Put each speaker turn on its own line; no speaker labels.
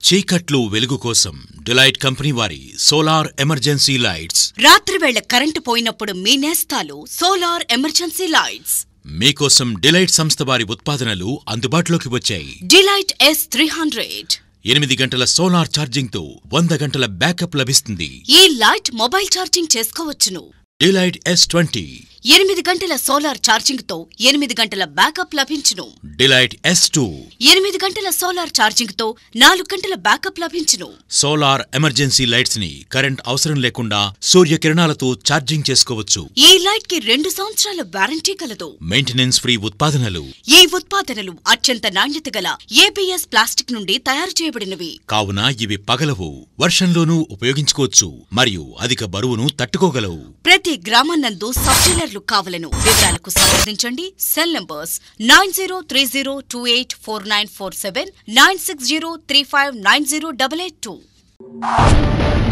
చీకట్లు వెలుగు కోసం డిలైట్ కంపెనీ వారి సోలార్ ఎమర్జెన్సీ లైట్స్
రాత్రివేళ కరెంటు పోయినప్పుడు మీ నేస్తాలు సోలార్ ఎమర్జెన్సీ లైట్స్
మీకోసం డిలైట్ సంస్థ వారి ఉత్పాదనలు అందుబాటులోకి వచ్చాయి
డిలైట్ ఎస్ త్రీ హండ్రెడ్
ఎనిమిది గంటల సోలార్ ఛార్జింగ్తో వంద గంటల బ్యాకప్ లభిస్తుంది
ఈ లైట్ మొబైల్ ఛార్జింగ్ చేసుకోవచ్చును
డిలైట్ ఎస్ ట్వంటీ
ఎనిమిది గంటల సోలార్ ఛార్జింగ్ తో ఎనిమిది గంటల బ్యాకప్ లభించును
డిలైట్ ఎస్ టూ
ఎనిమిది గంటల సోలార్ ఛార్జింగ్ తో నాలుగు గంటల బ్యాకప్ లభించును
సోలార్ ఎమర్జెన్సీ లైట్స్ ని కరెంట్ అవసరం లేకుండా సూర్యకిరణాలతో ఛార్జింగ్ చేసుకోవచ్చు
ఈ లైట్ కి రెండు సంవత్సరాల వారంటీ కలదు
మెయింటెనెన్స్ ఫ్రీ ఉత్పాదనలు
ఈ ఉత్పాదనలు అత్యంత నాణ్యత గల ఏబిఎస్ ప్లాస్టిక్ నుండి తయారు చేయబడినవి
కావున ఇవి పగలవు వర్షంలోనూ ఉపయోగించుకోవచ్చు మరియు అధిక బరువును తట్టుకోగలవు
ప్రతి గ్రామాన్నందు సబ్ డీలర్లు కావలను వివరాలకు సంప్రదించండి cell numbers nine zero three zero two eight four nine four seven nine six zero three five nine zero double eight two